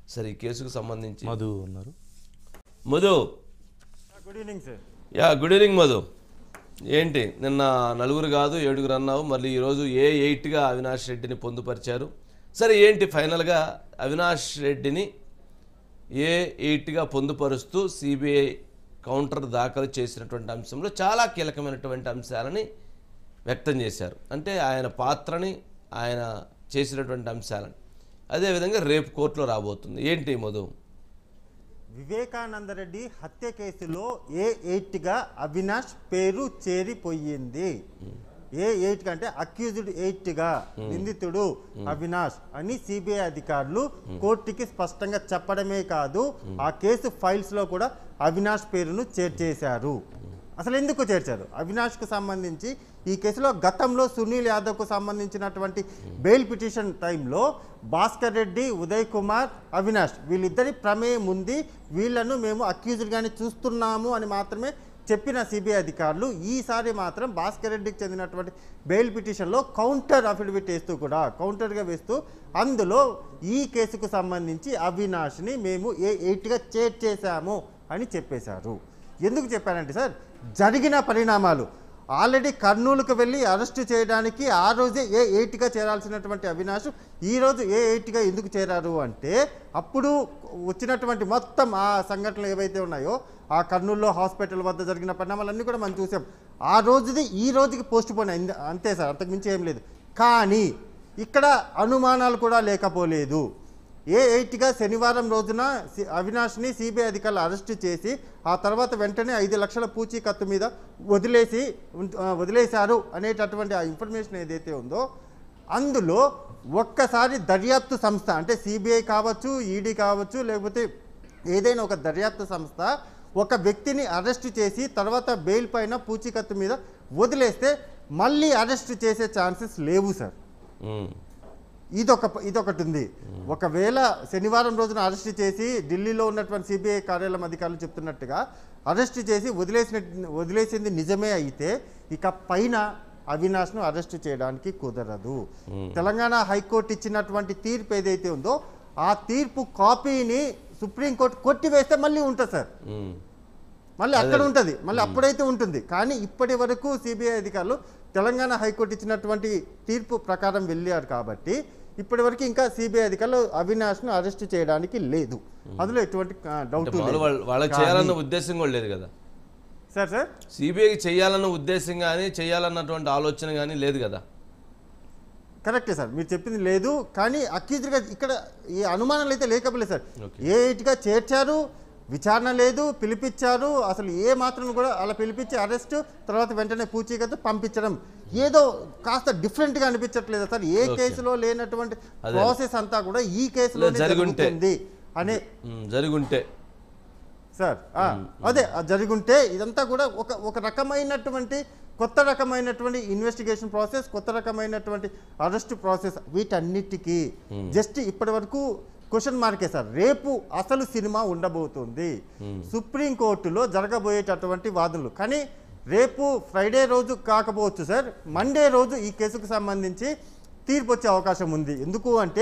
సరే ఈ కేసుకు సంబంధించి మధు ఉన్నారు Madhu good evening sir yeah good evening Madhu ఏంటి నిన్న నలుగురు కాదు ఏడుగురు అన్నావు మళ్ళీ ఈరోజు ఏ ఎయిట్గా అవినాష్ రెడ్డిని పొందుపరిచారు సరే ఏంటి ఫైనల్గా అవినాష్ రెడ్డిని ఏ ఎయిట్గా పొందుపరుస్తూ సిబిఐ కౌంటర్ దాఖలు చేసినటువంటి అంశంలో చాలా కీలకమైనటువంటి అంశాలని వ్యక్తం చేశారు అంటే ఆయన పాత్రని ఆయన చేసినటువంటి అంశాలని అదేవిధంగా రేపు కోర్టులో రాబోతుంది ఏంటి మధు వివేకానందరెడ్డి హత్య కేసులో ఏ ఎయిట్గా అవినాష్ పేరు చేరిపోయింది ఏ ఎయిట్ అంటే అక్యూజ్డ్ ఎయిట్గా నిందితుడు అవినాష్ అని సిబిఐ అధికారులు కోర్టుకి స్పష్టంగా చెప్పడమే కాదు ఆ కేసు ఫైల్స్ లో కూడా అవినాష్ పేరును చేర్చేశారు అసలు ఎందుకు చేర్చారు అవినాష్కు సంబంధించి ఈ కేసులో గతంలో సునీల్ యాదవ్కు సంబంధించినటువంటి బెయిల్ పిటిషన్ టైంలో భాస్కర్ రెడ్డి ఉదయ్ కుమార్ అవినాష్ వీళ్ళిద్దరి ప్రమేయం ఉంది వీళ్ళను మేము అక్యూజ్డ్గానే చూస్తున్నాము అని మాత్రమే చెప్పిన సిబిఐ అధికారులు ఈసారి మాత్రం భాస్కర్ రెడ్డికి చెందినటువంటి బెయిల్ పిటిషన్లో కౌంటర్ అఫిడవిట్ వేస్తూ కూడా కౌంటర్గా వేస్తూ అందులో ఈ కేసుకు సంబంధించి అవినాష్ని మేము ఏ ఎయిట్గా చేర్చేశాము అని చెప్పేశారు ఎందుకు చెప్పారంటే సార్ జరిగిన పరిణామాలు ఆల్రెడీ కర్నూలుకు వెళ్ళి అరెస్టు చేయడానికి ఆ రోజే ఏ ఎయిట్గా చేరాల్సినటువంటి అవినాష్ ఈరోజు ఏ ఎయిట్గా ఎందుకు చేరారు అంటే అప్పుడు వచ్చినటువంటి మొత్తం ఆ సంఘటనలు ఏవైతే ఉన్నాయో ఆ కర్నూలులో హాస్పిటల్ వద్ద జరిగిన పరిణామాలన్నీ కూడా మనం చూసాం ఆ రోజుది ఈ రోజుకి పోస్ట్ పోన్ అయింది అంతే సార్ అంతకుమించి ఏం లేదు కానీ ఇక్కడ అనుమానాలు కూడా లేకపోలేదు ఏ ఎయిట్గా శనివారం రోజున సి- అవినాష్ని సిబిఐ అధికారులు అరెస్టు చేసి ఆ తర్వాత వెంటనే ఐదు లక్షల పూచీకత్తు మీద వదిలేసి ఉం- ఆ, వదిలేశారు అనేటటువంటి ఆ ఇన్ఫర్మేషన్ ఏదైతే ఉందో అందులో ఒక్కసారి దర్యాప్తు సంస్థ అంటే సిబిఐ కావచ్చు ఈడీ కావచ్చు లేకపోతే ఏదైనా ఒక దర్యాప్తు సంస్థ ఒక వ్యక్తిని అరెస్ట్ చేసి తర్వాత బెయిల్ పైన పూచీకత్తు మీద వదిలేస్తే మళ్ళీ అరెస్ట్ చేసే ఛాన్సెస్ లేవు సార్ ఉమ్. ఇదొక ఇదొకటి ఉంది ఒకవేళ శనివారం రోజున అరెస్ట్ చేసి ఢిల్లీలో ఉన్నటువంటి సిబిఐ కార్యాలయం అధికారులు చెప్తున్నట్టుగా అరెస్ట్ చేసి వదిలేసిన వదిలేసింది నిజమే అయితే ఇక పైన అవినాష్ను అరెస్ట్ చేయడానికి కుదరదు తెలంగాణ హైకోర్టు ఇచ్చినటువంటి తీర్పు ఏదైతే ఉందో ఆ తీర్పు కాపీని సుప్రీంకోర్టు కొట్టివేస్తే మళ్ళీ ఉంటుంది సార్ ఉమ్. మళ్ళీ అక్కడ ఉంటుంది మళ్ళీ అప్పుడైతే ఉంటుంది కానీ ఇప్పటి వరకు సిబిఐ అధికారులు తెలంగాణ హైకోర్టు ఇచ్చినటువంటి తీర్పు ప్రకారం వెళ్ళారు కాబట్టి ఇప్పటి వరకు ఇంకా సిబిఐ అధికారులు అవినాష్ను అరెస్ట్ చేయడానికి లేదు అందులో ఎటువంటి డౌట్ అంటే మామూలు వాళ్ళ- వాళ్ళకి చేయాలన్న ఉద్దేశం కూడా లేదు కదా సార్ సార్ సిబిఐకి చేయాలన్న ఉద్దేశం కానీ చేయాలన్నటువంటి ఆలోచన కానీ లేదు కదా కరెక్టే సార్ మీరు చెప్పింది లేదు కానీ అక్యూజ్డ్గా ఇక్కడ ఈ అనుమానాలు అయితే లేకపోలేదు సార్ Okay. ఏ ఎయిట్గా చేర్చారు విచారణ లేదు పిలిపించారు అసలు ఏ మాత్రం కూడా అలా పిలిపించి అరెస్ట్ తర్వాత వెంటనే పూచీకత్తు పంపించడం ఏదో కాస్త డిఫరెంట్గా అనిపించట్లేదు సార్ ఏ కేసులో లేనటువంటి ప్రాసెస్ అంతా కూడా ఈ కేసులో జరుగుంటే. జరుగుతుంది అనే ఉమ్, జరుగుంటే సార్ ఆ, అదే ఆ జరుగుంటే ఇదంతా కూడా ఒక ఒక రకమైనటువంటి కొత్త రకమైనటువంటి ఇన్వెస్టిగేషన్ ప్రాసెస్ కొత్త రకమైనటువంటి అరెస్ట్ ప్రాసెస్ వీటన్నిటికీ జస్ట్ ఇప్పటి వరకు క్వశ్చన్ మార్కే సార్ రేపు అసలు సినిమా ఉండబోతుంది సుప్రీంకోర్టులో జరగబోయేటటువంటి వాదనలు కానీ రేపు ఫ్రైడే రోజు కాకపోవచ్చు సార్ మండే రోజు ఈ కేసుకు సంబంధించి తీర్పు వచ్చే అవకాశం ఉంది ఎందుకు అంటే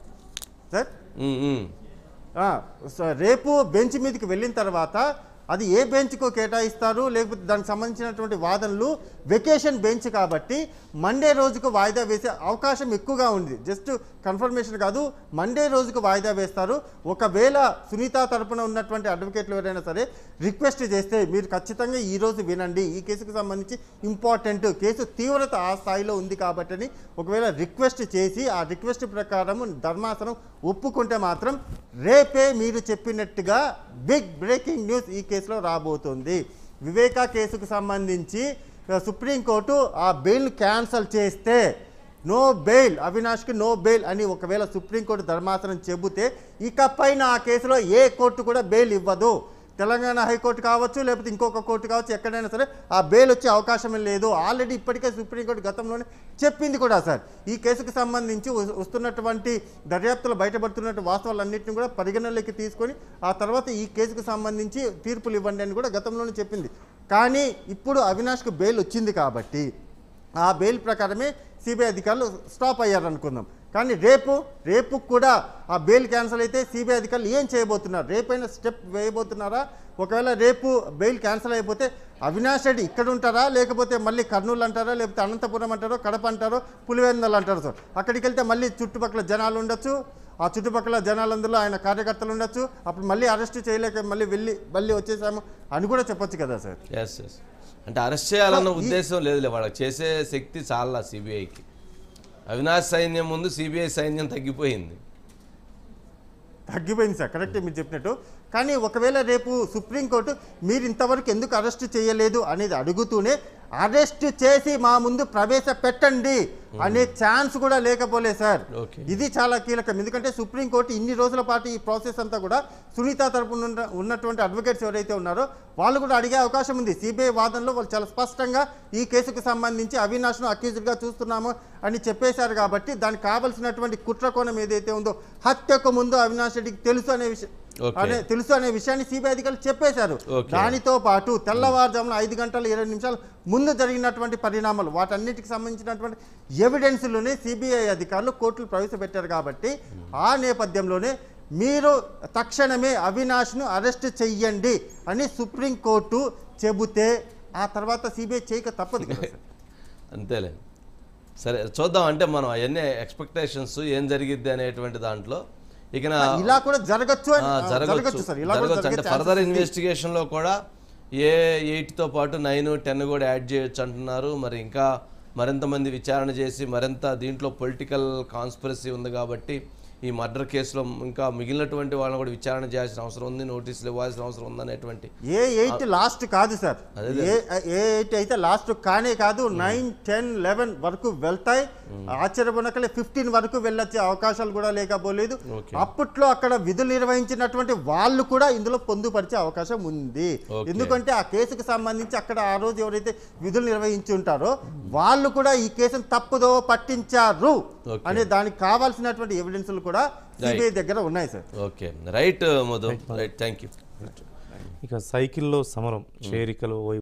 సార్ ఉమ్, ఉమ్. ఆ, స- రేపు బెంచ్ మీదకి వెళ్ళిన తర్వాత అది ఏ బెంచ్కో కేటాయిస్తారు లేకపోతే దానికి సంబంధించినటువంటి వాదనలు వెకేషన్ బెంచ్ కాబట్టి మండే రోజుకు వాయిదా వేసే అవకాశం ఎక్కువగా ఉంది జస్ట్ కన్ఫర్మేషన్ కాదు మండే రోజుకు వాయిదా వేస్తారు ఒకవేళ సునీత తరపున ఉన్నటువంటి అడ్వకేట్లు ఎవరైనా సరే రిక్వెస్ట్ చేస్తే మీరు ఖచ్చితంగా ఈ రోజు వినండి ఈ కేసుకు సంబంధించి ఇంపార్టెంట్ కేసు తీవ్రత ఆ స్థాయిలో ఉంది కాబట్టి అని ఒకవేళ రిక్వెస్ట్ చేసి ఆ రిక్వెస్ట్ ప్రకారం ధర్మాసనం ఒప్పుకుంటే మాత్రం రేపే మీరు చెప్పినట్టుగా బిగ్ బ్రేకింగ్ న్యూస్ ఈ కేసులో రాబోతుంది వివేకా కేసుకు సంబంధించి ఆ, సుప్రీంకోర్టు ఆ బెయిల్ క్యాన్సల్ చేస్తే నో బెయిల్ అవినాష్కి నో బెయిల్ అని ఒకవేళ సుప్రీంకోర్టు ధర్మాసనం చెబితే ఇకపైన ఆ కేసులో ఏ కోర్టు కూడా బెయిల్ ఇవ్వదు తెలంగాణ హైకోర్టు కావచ్చు లేకపోతే ఇంకొక కోర్టు కావచ్చు ఎక్కడైనా సరే ఆ బెయిల్ వచ్చే అవకాశం లేదు ఆల్రెడీ ఇప్పటికే సుప్రీంకోర్టు గతంలోనే చెప్పింది కూడా సార్ ఈ కేసుకు సంబంధించి వస్- వస్తున్నటువంటి దర్యాప్తులో బయటపడుతున్నటువంటి వాస్తవాలన్నింటినీ కూడా పరిగణనలోకి తీసుకొని ఆ తర్వాత ఈ కేసుకు సంబంధించి తీర్పులు ఇవ్వండి అని కూడా గతంలోనే చెప్పింది కానీ ఇప్పుడు అవినాష్కు బెయిల్ వచ్చింది కాబట్టి ఆ బెయిల్ ప్రకారమే సిబిఐ అధికారులు స్టాప్ అయ్యారు అనుకుందాం కానీ రేపు రేపు కూడా ఆ బెయిల్ క్యాన్సిల్ అయితే సిబిఐ అధికారులు ఏం చేయబోతున్నారు రేపైనా స్టెప్ వేయబోతున్నారా ఒకవేళ రేపు బెయిల్ క్యాన్సిల్ అయిపోతే అవినాష్ రెడ్డి ఇక్కడ ఉంటారా లేకపోతే మళ్ళీ కర్నూలు అంటారా లేకపోతే అనంతపురం అంటారో కడప అంటారో పులివెందలు అంటారు సార్ అక్కడికి వెళ్తే మళ్ళీ చుట్టుపక్కల జనాలు ఉండొచ్చు ఆ చుట్టుపక్కల జనాలందరూ ఆయన కార్యకర్తలు ఉండొచ్చు అప్పుడు మళ్ళీ అరెస్ట్ చేయలేక మళ్ళీ వెళ్ళి మళ్ళీ వచ్చేసాము అని కూడా చెప్పొచ్చు కదా సార్ ఎస్ ఎస్ అంటే అరెస్ట్ చేయాలన్న ఈ- ఉద్దేశం లేదులే వాళ్ళకి చేసే శక్తి చాలా సిబిఐకి అవినాష్ సైన్యం ముందు సిబిఐ సైన్యం తగ్గిపోయింది తగ్గిపోయింది సార్ కరెక్ట్ మీరు చెప్పినట్టు కానీ ఒకవేళ రేపు సుప్రీంకోర్టు మీరు ఇంతవరకు ఎందుకు అరెస్ట్ చేయలేదు అనేది అడుగుతూనే అరెస్ట్ చేసి మా ముందు ప్రవేశపెట్టండి అనే ఛాన్స్ కూడా లేకపోలే సార్ ఓకే ఇది చాలా కీలకం ఎందుకంటే సుప్రీంకోర్టు ఇన్ని రోజుల పాటు ఈ ప్రాసెస్ అంతా కూడా సునీత తరపున ఉన్న- ఉన్నటువంటి అడ్వకేట్స్ ఎవరైతే ఉన్నారో వాళ్ళు కూడా అడిగే అవకాశం ఉంది సిబిఐ వాదనలో వాళ్ళు చాలా స్పష్టంగా ఈ కేసుకు సంబంధించి అవినాష్ను అక్యూజ్డ్గా చూస్తున్నాము అని చెప్పేశారు కాబట్టి దానికి కావలసినటువంటి కుట్ర కోణం ఏదైతే ఉందో హత్యకు ముందు అవినాష్ రెడ్డికి తెలుసు అనే విషయం ఓకే. అనే తెలుసు అనే విషయాన్ని సిబిఐ అధికారులు చెప్పేశారు ఓకే. దానితో పాటు తెల్లవారుజామున ఐదు గంటల ఇరవై నిమిషాల ముందు జరిగినటువంటి పరిణామాలు వాటన్నిటికి సంబంధించినటువంటి ఎవిడెన్స్లోనే సిబిఐ అధికారులు కోర్టులు ప్రవేశపెట్టారు కాబట్టి ఆ నేపథ్యంలోనే మీరు తక్షణమే అవినాష్ను అరెస్ట్ చెయ్యండి అని సుప్రీంకోర్టు చెబితే ఆ తర్వాత సిబిఐ చేయక తప్పదు కదా సార్. అంతేలే సరే చూద్దాం అంటే మనం అవన్నీ ఎక్స్పెక్టేషన్స్ ఏం జరిగిద్ది అనేటువంటి దాంట్లో ఇక నా ఇలా కూడా జరగచ్చు అని ఆ, ఆ, జరగచ్చు జరగచ్చు సార్ ఇలా కూడా జరగచ్చు అంటే జరిగే ఫర్దర్ chances ఉంది. ఇన్వెస్టిగేషన్ లో కూడా ఏ ఎయిట్తో పాటు నైన్ టెన్ కూడా యాడ్ చేయొచ్చు అంటున్నారు మరి ఇంకా మరింత మంది విచారణ చేసి మరింత దీంట్లో పొలిటికల్ కాన్స్పిరసీ ఉంది కాబట్టి ఈ మర్డర్ కేసులో ఇంకా మిగిలినటువంటి వాళ్ళని కూడా విచారణ చేయాల్సిన అవసరం ఉంది నోటీసులు ఇవ్వాల్సిన అవసరం ఉందనేటువంటి ఏ ఎయిట్ లాస్ట్ కాదు సార్ అదే ఏ ఏ ఎయిట్ అయితే లాస్ట్ కానే కాదు నైన్ టెన్ లెవెన్ వరకు వెళ్తాయి ఆశ్చర్యపోనకలే ఫిఫ్టీన్ వరకు వెళ్ళొచ్చే అవకాశాలు కూడా లేకపోలేదు ఓకే. అప్పట్లో అక్కడ విధులు నిర్వహించినటువంటి వాళ్ళు కూడా ఇందులో పొందుపరిచే అవకాశం ఉంది ఓకే. ఎందుకంటే ఆ కేసుకు సంబంధించి అక్కడ ఆ రోజు ఎవరైతే విధులు నిర్వహించి ఉంటారో వాళ్ళు కూడా ఈ కేసును తప్పుదో పట్టించారు ఓకే. అనే దానికి కావాల్సినటువంటి ఎవిడెన్స్లు కూడా సిబిఐ దగ్గర ఉన్నాయి sir okay right Madhu right thank you ఇక సైకిల్లో సమరం చేరికలు